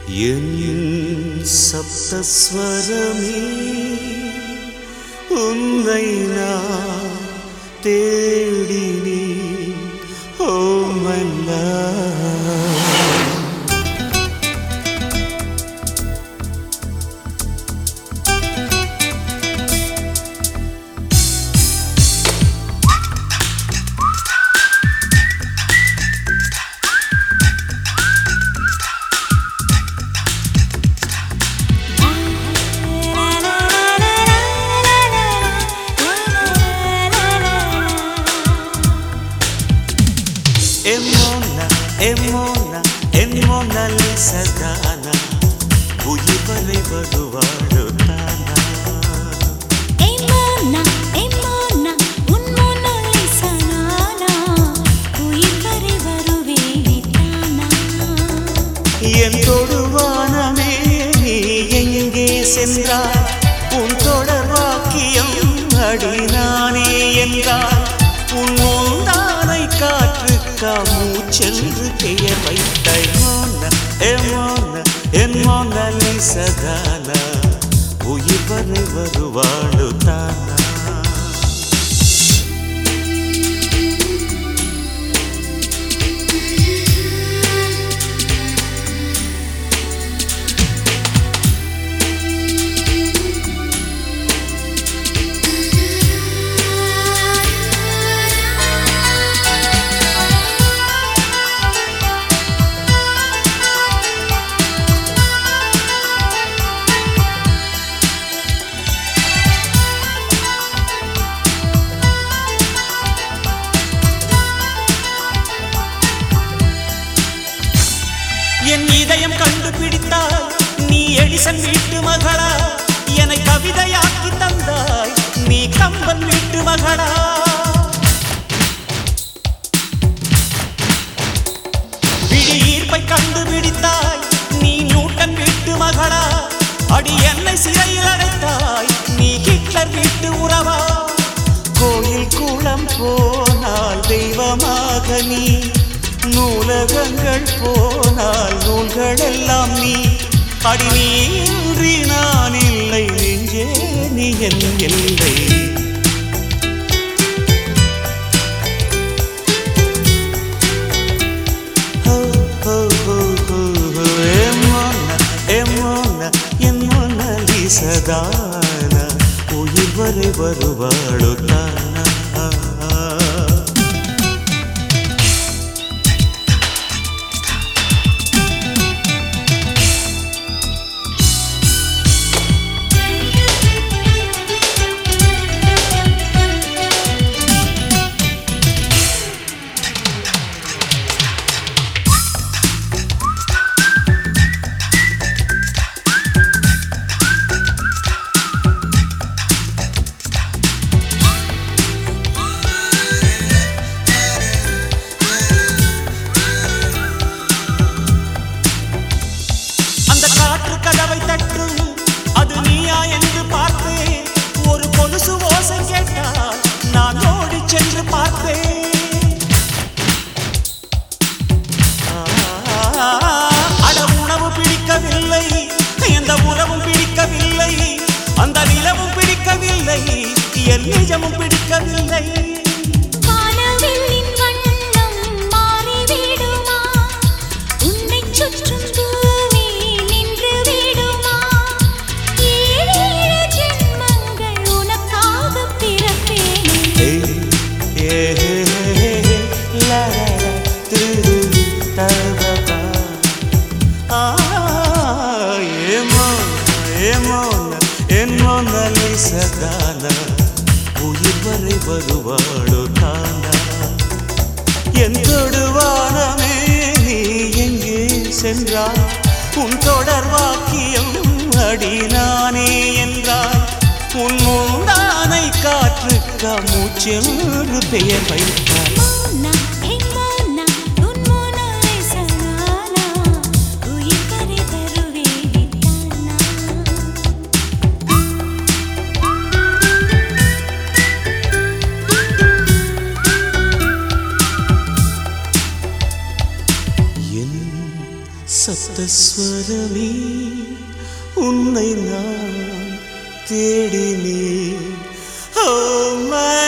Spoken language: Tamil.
என் சப்தஸ்வரமே உன்னை நான் தேடினே ஓமல்லா எம்மோனா எம்மோனா எம்மோனா லிசதானா உயிர் வரை வருவாடு தானா ஏமானா ஏமானா உன் மோனாலிசா நானா உயிர் வரை வருவேனே தானா என் தொடுவானமே நீ எங்கே சென்றாய் உன் தொடர் வாக்கியம் அடி நானே என்றாய் உன் முந்தானை காற்றுக்கா மூச்சென்று பெயர் வைத்தாய் மோன எமோன என் மோனலி சதானா உயிர் வரை வருவாடு தானா என் இதயம் கண்டுபிடித்தாய் நீ எடிசன் வீட்டு மகளா என்னை கவிதையாக்கி தந்தாய் நீ கம்பன் வீட்டு மகளா விழி ஈர்ப்பை கண்டுபிடித்தாய் நீ நியூட்டன் வீட்டு மகளா அடி என்னை சிறையில் அடைத்தாய் நீ ஹிட்லர் வீட்டு உறவா கோயில் குளம் போனால் தெய்வமாக நீ நூலகங்கள் போனால் நூல்கள் எல்லாம் நீ அடி நீ இன்றி நான் இல்லை நெஞ்சே நீ என் எல்லை ஹோ, ஹோ, ஹோ, ஹோ, ஹோ, எம்மோனா, எம்மோனா, என் மோனலிசதானா, உயிர் வரை வருவாளோ தானா அந்த காற்று கதவை தட்டும் அது நீயா என்று பார்த்தேன் ஒரு கொலுசு ஓசை கேட்டால் நான் ஓடி சென்று பார்த்தேன் ஆ, அட உணவு பிடிக்கவில்லை எந்த உறவும் பிடிக்கவில்லை அந்த நிலவும் பிடிக்கவில்லை என் நிஜமும் பிடிக்கவில்லை வானவில்லின் வண்ணம் மாறிவிடுமா உன்னைச் சுற்றும் பூமி நின்று விடுமா ஏழேழு ஜென்மங்கள் உனக்காகப் பிறப்பேனே ஏய், ஏ, ஹே, ஹே, ஹே, லா, லா, லா, திரு, தபபா. ஆ, ஏமோ, ஏமோன, என் மோனலிசதானா, உயிர் வரை வருவாளோ தானா என் தொடுவானமே நீ எங்கே சென்றாய் உன் தொடர் வாக்கியம் அடி நானே என்றாய் உன் முந்தானை காற்றுக்கா மூச்சென்று பெயர் வைத்தாய் மோனா ஹே மோனா உன் மோனாலிசா நானா உயிர் வரை வருவேனே தானா சப்தஸ்வரமே உன்னை நான் தேடினேன் ஓ மை